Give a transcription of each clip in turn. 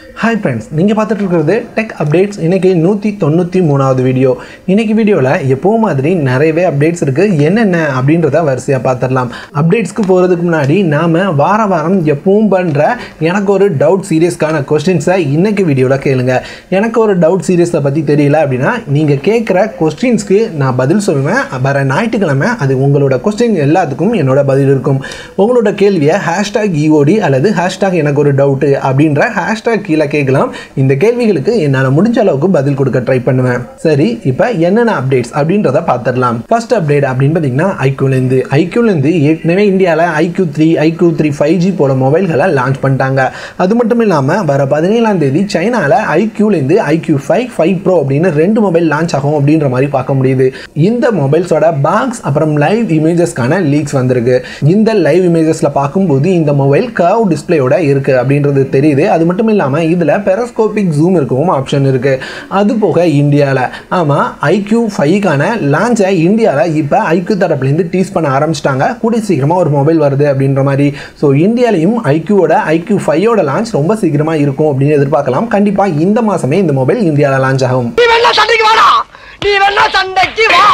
hi friends நீங்கள் பார்த்துட்டு இருக்கிறது டெக் அப்டேட்ஸ் இன்றைக்கி நூற்றி தொண்ணூற்றி மூணாவது வீடியோ இன்றைக்கி வீடியோவில் எப்போவும் மாதிரி நிறையவே அப்டேட்ஸ் இருக்குது என்னென்ன அப்படின்றத வரிசையாக பார்த்துடலாம் அப்டேட்ஸ்க்கு போகிறதுக்கு முன்னாடி நாம் வார வாரம் எப்பவும் பண்ணுற எனக்கு ஒரு டவுட் சீரியஸ்க்கான கொஸ்டின்ஸை இன்றைக்கி வீடியோவில் கேளுங்க எனக்கு ஒரு டவுட் சீரியஸை பற்றி தெரியல அப்படின்னா நீங்கள் கேட்குற கொஸ்டின்ஸ்க்கு நான் பதில் சொல்லுவேன் வர ஞாயிற்றுக்கிழமை அது உங்களோட கொஸ்டின் எல்லாத்துக்கும் என்னோட பதில் இருக்கும் உங்களோட கேள்வியை ஹேஷ்டாக் இஓடி அல்லது ஹேஷ்டாக் எனக்கு ஒரு டவுட்டு அப்படின்ற ஹேஷ்டாக் கீழே கேட்கலாம் இந்த கேள்விகளுக்கு என்னால் முடிஞ்ச அளவுக்கு பதில் கொடுக்க ட்ரை பண்ணுவேன் சரி இப்போ என்னென்ன அப்டேட்ஸ் அப்படின்றத பார்த்துடலாம் ஃபர்ஸ்ட் அப்டேட் அப்படின்னு பார்த்தீங்கன்னா ஐக்யூலேருந்து ஐக்யூலேருந்து ஏற்கனவே இந்தியாவில் iQOO three iQOO three five G போல மொபைல்களை லான்ச் பண்ணிட்டாங்க அது மட்டும் இல்லாமல் வர பதினேழாம் தேதி சைனாவில் ஐக்யூலேருந்து ஐக்யூ ஃபைவ் ஃபைவ் ப்ரோ அப்படின்னு ரெண்டு மொபைல் லான்ச் ஆகும் அப்படின்ற மாதிரி பார்க்க முடியுது இந்த மொபைல்ஸோட பாக்ஸ் அப்புறம் லைவ் இமேஜஸ்க்கான லீக்ஸ் வந்திருக்கு இந்த லைவ் இமேஜஸில் பார்க்கும்போது இந்த மொபைல் கர்வ் டிஸ்பிளேயோட இருக்குது அப்படின்றது தெரியுது அது மட்டும் இல்லாமல் இதில் பெரஸ்கோபிக் ஜூம் இருக்கவும் ஆப்ஷன் இருக்குது அது போக இந்தியாவில் ஆமாம் ஐக்யூ ஃபைவ்க்கான லான்ச்சை இந்தியாவில் இப்போ ஐக்யூ தரப்புலேருந்து டீஸ் பண்ண ஆரம்பிச்சிட்டாங்க கூடிய சீக்கிரமாக ஒரு மொபைல் வருது அப்படின்ற மாதிரி ஸோ இந்தியாலையும் ஐக்யூவோட ஐக்யூ ஃபைவோட லான்ச் ரொம்ப சீக்கிரமாக இருக்கும் அப்படின்னு எதிர்பார்க்கலாம் கண்டிப்பாக இந்த மாதமே இந்த மொபைல் இந்தியாவில் லான்ச் ஆகும் நீ வேணா சண்டைக்கு வாடா நீ வேணா சண்டைக்கு வா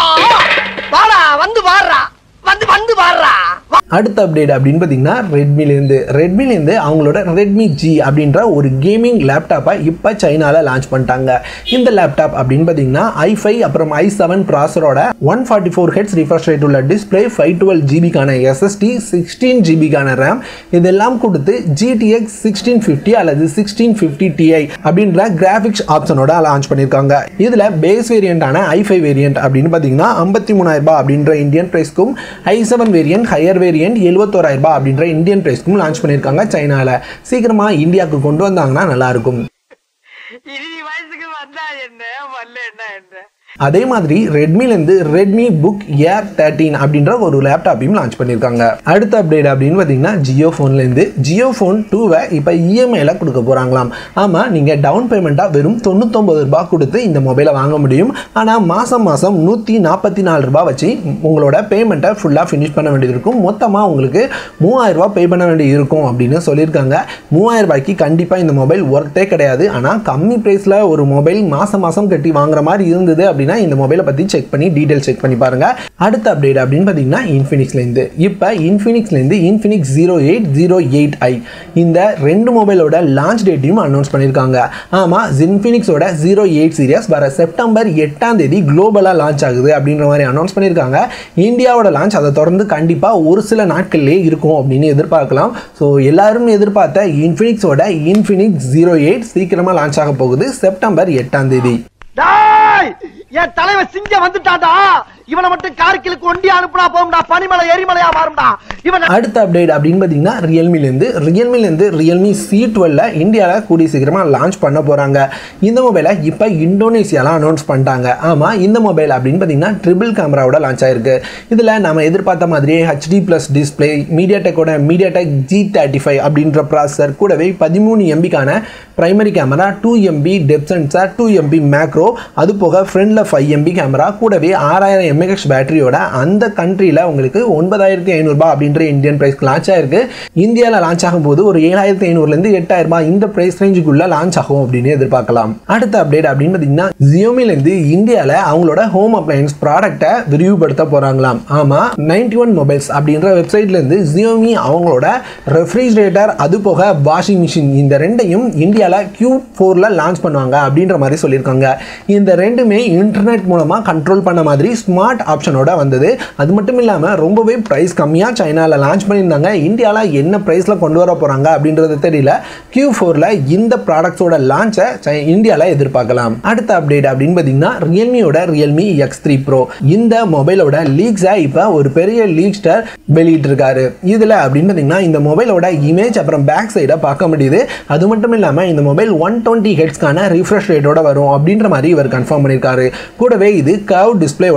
வாடா வந்து பாடுறா வந்து வந்து பாடுறா அடுத்த அப்டேட் அப்படின்னு பார்த்தீங்கன்னா ரெட்மிலேருந்து ரெட்மிலேருந்து அவங்களோட ரெட்மி ஜி அப்படின்ற ஒரு கேமிங் லேப்டாப்பை இப்போ சைனாவில் லான்ச் பண்ணிட்டாங்க இந்த லேப்டாப் அப்படின்னு பார்த்தீங்கன்னா ஐ ஃபைவ் அப்புறம் ஐ செவன் ப்ராசரோட one forty four hertz refresh rate உள்ள டிஸ்பிளே ஃபைவ் டுவெல் ஜிபிக்கான எஸ்எஸ்டி சிக்ஸ்டீன் ஜிபிக்கான ரேம் இதெல்லாம் கொடுத்து ஜிடிஎக்ஸ் சிக்ஸ்டீன் ஃபிஃப்டி அல்லது சிக்ஸ்டீன் ஃபிஃப்டி டிஐ அப்படின்ற கிராஃபிக்ஸ் ஆப்ஷனோட லான்ச் பண்ணியிருக்காங்க இதில் பேஸ் வேரியண்டான ஐ ஃபைவ் வேரியன்ட் அப்படின்னு பார்த்தீங்கன்னா ஐம்பத்தி மூணாயிரம் ரூபாய் அப்படின்ற இந்தியன் ப்ரைஸ்க்கும் I seven variant higher variant எழுபத்தோராயிரம் ரூபாய் அப்படின்ற இந்தியன் ப்ரைஸ்க்கும் லான்ச் பண்ணியிருக்காங்க சைனாவில் சீக்கிரமாக இந்தியாவுக்கு கொண்டு வந்தாங்கன்னா நல்லாயிருக்கும் இனி வயசுக்கு வந்தா என்ன வரல என்ன என்ன அதே மாதிரி ரெட்மிலேருந்து ரெட்மி புக் ஏர் தேர்ட்டீன் அப்படின்ற ஒரு லேப்டாப்பையும் லான்ச் பண்ணியிருக்காங்க அடுத்த அப்டேட் அப்படின்னு பார்த்தீங்கன்னா ஜியோ ஃபோன்லேருந்து ஜியோ ஃபோன் டூவை இப்போ இஎம்ஐயில் கொடுக்க போகிறாங்களாம் ஆமாம் நீங்கள் டவுன் பேமெண்ட்டாக வெறும் தொண்ணூத்தொம்பது ரூபாய் கொடுத்து இந்த மொபைலை வாங்க முடியும் ஆனால் மாதம் மாதம் நூற்றி நாற்பத்தி நாலு ரூபாய் வச்சு உங்களோட பேமெண்ட்டை ஃபுல்லாக ஃபினிஷ் பண்ண வேண்டியது இருக்கும் மொத்தமாக உங்களுக்கு மூவாயிரம் ரூபாய் பே பண்ண வேண்டியது இருக்கும் அப்படின்னு சொல்லியிருக்காங்க மூவாயிரம் ரூபாய்க்கு கண்டிப்பாக இந்த மொபைல் ஒர்த்தே கிடையாது ஆனால் கம்மி ப்ரைஸில் ஒரு மொபைல் மாதம் மாதம் கட்டி வாங்குற மாதிரி இருந்தது அப்படின்னா இந்த மொபைலை பற்றி செக் பண்ணி டீட்டெயில் செக் பண்ணி பாருங்கள் அடுத்த அப்டேட் அப்படின்னு பார்த்தீங்கன்னா இன்ஃபினிக்ஸ்லேருந்து இப்போ இன்ஃபினிக்ஸ்லேருந்து Infinix zero eight zero eight I இந்த ரெண்டு மொபைலோட லான்ச் டேட்டையும் அனௌன்ஸ் பண்ணியிருக்காங்க ஆமாம் இன்ஃபினிக்ஸோட ஜீரோ எயிட் சீரியஸ் வர செப்டம்பர் எட்டாம் தேதி குளோபலாக லான்ச் ஆகுது அப்படின்ற மாதிரி அனௌன்ஸ் பண்ணியிருக்காங்க இந்தியாவோட லான்ச் அதை தொடர்ந்து கண்டிப்பாக ஒரு சில நாட்கள்லேயே இருக்கும் அப்படின்னு எதிர்பார்க்கலாம் ஸோ எல்லாரும் எதிர்பார்த்த இன்ஃபினிக்ஸோட இன்ஃபினிக்ஸ் ஜீரோ எயிட் சீக்கிரமாக லான்ச் ஆக போகுது செப்டம்பர் எட்டாம் தேதி டேய் என் தலைவன் சிங்கம் வந்துட்டான்டா இவனை மட்டும் கார்கிலுக்கு ஒண்டி அனுப்புனா போகும்டா பனிமலை எரிமலையா மாறும்டா இவன் அடுத்த அப்டேட் அப்படின்னு பார்த்தீங்கன்னா ரியல்மிலேருந்து ரியல்மிலேருந்து ரியல்மி சி டுவெல்ல இந்தியாவில் கூடிய சீக்கிரமாக லான்ச் பண்ண போகிறாங்க இந்த மொபைலை இப்போ இந்தோனேசியாவில் அனௌன்ஸ் பண்ணிட்டாங்க ஆமாம் இந்த மொபைல் அப்படின்னு பார்த்தீங்கன்னா ட்ரிபிள் கேமராவோட லான்ச் ஆயிருக்கு இதில் நம்ம எதிர்பார்த்த மாதிரியே ஹெச்டி ப்ளஸ் டிஸ்பிளே மீடியா டெக்கோட MediaTek G thirty five அப்படின்ற ப்ராசஸர் கூடவே பதிமூணு எம்பிக்கான primary camera two MP depth sensor two MP macro அது போக ஃப்ரண்ட்ல ஃபைவ் எம்பி கேமரா கூடவே ஆறாயிரம் எம்ஏஹெச் பேட்டரியோட அந்த கண்ட்ரியில் உங்களுக்கு ஒன்பதாயிரத்தி ஐநூறுபா அப்படின்ற இந்தியன் ப்ரைஸ்க்கு லான்ச் ஆயிருக்கு இந்தியாவில் லான்ச் ஆகும்போது ஒரு ஏழாயிரத்தி ஐநூறுலேருந்து எட்டாயிரம் ரூபாய் இந்த ப்ரைஸ் ரேஞ்சுக்குள்ள லான்ச் ஆகும் அப்படின்னு எதிர்பார்க்கலாம் அடுத்த அப்டேட் அப்படின்னு பார்த்தீங்கன்னா ஜியோமிலேருந்து இந்தியாவில் அவங்களோட ஹோம் அப்ளையன்ஸ் ப்ராடக்ட்டை விரிவுபடுத்த போகிறாங்களாம் ஆமாம் நைன்டி ஒன் மொபைல்ஸ் அப்படின்ற வெப்சைட்லேருந்து ஜியோமி அவங்களோட ரெஃப்ரிஜரேட்டர் அது போக வாஷிங் மிஷின் இந்த ரெண்டையும் இந்தியாவில் கியூ ஃபோரில் லான்ச் பண்ணுவாங்க அப்படின்ற மாதிரி சொல்லியிருக்காங்க இந்த ரெண்டுமே இன்டர்நெட் மூலமாக கண்ட்ரோல் பண்ண மாதிரி ஸ்மார்ட் ஆப்ஷனோட வந்தது அது மட்டும் இல்லாமல் ரொம்பவே ப்ரைஸ் கம்மியாக சைனாவில் லான்ச் பண்ணியிருந்தாங்க இந்தியாவில் என்ன ப்ரைஸில் கொண்டு வர போகிறாங்க அப்படின்றது தெரியல கியூ ஃபோரில் இந்த ப்ராடக்ட்ஸோட லான்ச்சை இந்தியாவில் எதிர்பார்க்கலாம் அடுத்த அப்டேட் அப்படின்னு பார்த்தீங்கன்னா ரியல்மியோட ரியல்மி எக்ஸ் த்ரீ ப்ரோ இந்த மொபைலோட லீக்ஸை இப்போ ஒரு பெரிய லீக்ஸ்டர் வெளியிட்டிருக்காரு இதில் அப்படின்னு பார்த்தீங்கன்னா இந்த மொபைலோட இமேஜ் அப்புறம் பேக் சைடை பார்க்க முடியுது அது மட்டும் இல்லாமல் இந்த மொபைல் ஒன் டுவெண்ட்டி ஹெட்ஸ்க்கான ரிஃப்ரெஷ் ரேட்டோட வரும் அப்படின்ற மாதிரி இவர் கன்ஃபார்ம் பண்ணியிருக்காரு கூடவே இது கர்வ் டிஸ்பிளேயோட உங்களுக்கு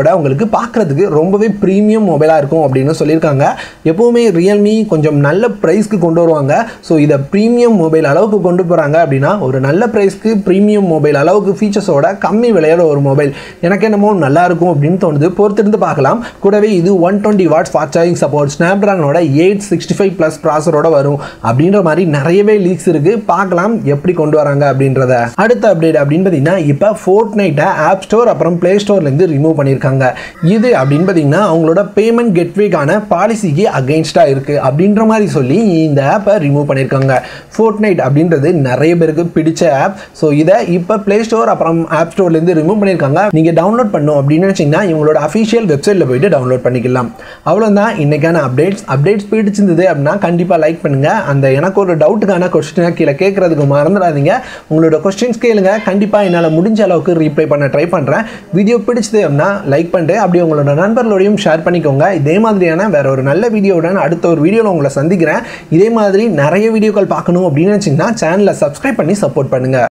உங்களுக்கு பார்க்குறதுக்கு ரொம்பவே ப்ரீமியம் மொபைலாக இருக்கும் அப்படின்னு சொல்லியிருக்காங்க எப்போவுமே ரியல்மி கொஞ்சம் நல்ல ப்ரைஸ்க்கு கொண்டு வருவாங்க ஸோ இதை ப்ரீமியம் மொபைல் அளவுக்கு கொண்டு போகிறாங்க அப்படின்னா ஒரு நல்ல ப்ரைஸ்க்கு ப்ரீமியம் மொபைல் அளவுக்கு ஃபீச்சர்ஸோட கம்மி விலையோட ஒரு மொபைல் எனக்கு என்னமோ நல்லா இருக்கும் அப்படின்னு தோணுது பொறுத்திருந்து பார்க்கலாம் கூடவே இது one twenty watts fast charging support ஸ்னாப்ட்ராகனோட எயிட் சிக்ஸ்டி ஃபைவ் ப்ளஸ் ப்ராசரோட வரும் அப்படின்ற மாதிரி நிறையவே லீக்ஸ் இருக்கு பார்க்கலாம் எப்படி கொண்டு வராங்க அப்படின்றத அடுத்த அப்டேட் அப்படின்னு பார்த்தீங்கன்னா இப்போ ஃபோர்ட் நைட்டை ஆப் ஸ்டோர் அப்புறம் ப்ளே ஸ்டோர்லேருந்து ரிமூவ் பண்ணியிருக்காங்க இது அப்படின்னு பார்த்தீங்கன்னா அவங்களோட பேமெண்ட் கெட்வேக்கான பாலிசிக்கு அகெயின்ஸ்டாக இருக்குது அப்படின்ற மாதிரி சொல்லி இந்த ஆப்பை ரிமூவ் பண்ணியிருக்காங்க ஃபோர்ட் நைட் அப்படின்றது நிறைய பேருக்கு பிடிச்ச ஆப் ஸோ இதை இப்போ ப்ளே ஸ்டோர் அப்புறம் ஆப் ஸ்டோர்லேருந்து ரிமூவ் பண்ணியிருக்காங்க நீங்கள் டவுன்லோட் பண்ணும் அப்படின்னு நினச்சிங்கன்னா இவங்களோட அஃபிஷியல் வெப்சைட்டில் போயிட்டு டவுன்லோட் பண்ணிக்கலாம் அவ்வளோதான் இன்னைக்கான அப்டேட்ஸ் அப்டேட்ஸ் பிடிச்சிருந்தது அப்படின்னா கண்டிப்பாக லைக் பண்ணுங்கள் அந்த எனக்கு ஒரு டவுட்டுக்கான கொஸ்டினை கீழே கேட்குறதுக்கு மறந்துடாதீங்க உங்களோட கொஸ்டின்ஸ் கேளுங்க கண்டிப்பாக என்னால் முடிஞ்ச அளவுக்கு ரீப்ளை பண்ண ட்ரை பண்ணுறேன் வீடியோ பிடிச்சது அப்படின்னா லைக் பண்ணிட்டு அப்படியே உங்களோட நண்பர்களோடையும் ஷேர் பண்ணிக்கோங்க இதே மாதிரியான வேற ஒரு நல்ல வீடியோவுடன் அடுத்த ஒரு வீடியோவில் உங்களை சந்திக்கிறேன் இதே மாதிரி நிறைய வீடியோக்கள் பார்க்கணும் அப்படின்னு நினச்சிங்கன்னா சேனலை சப்ஸ்கிரைப் பண்ணி சப்போர்ட் பண்ணுங்கள்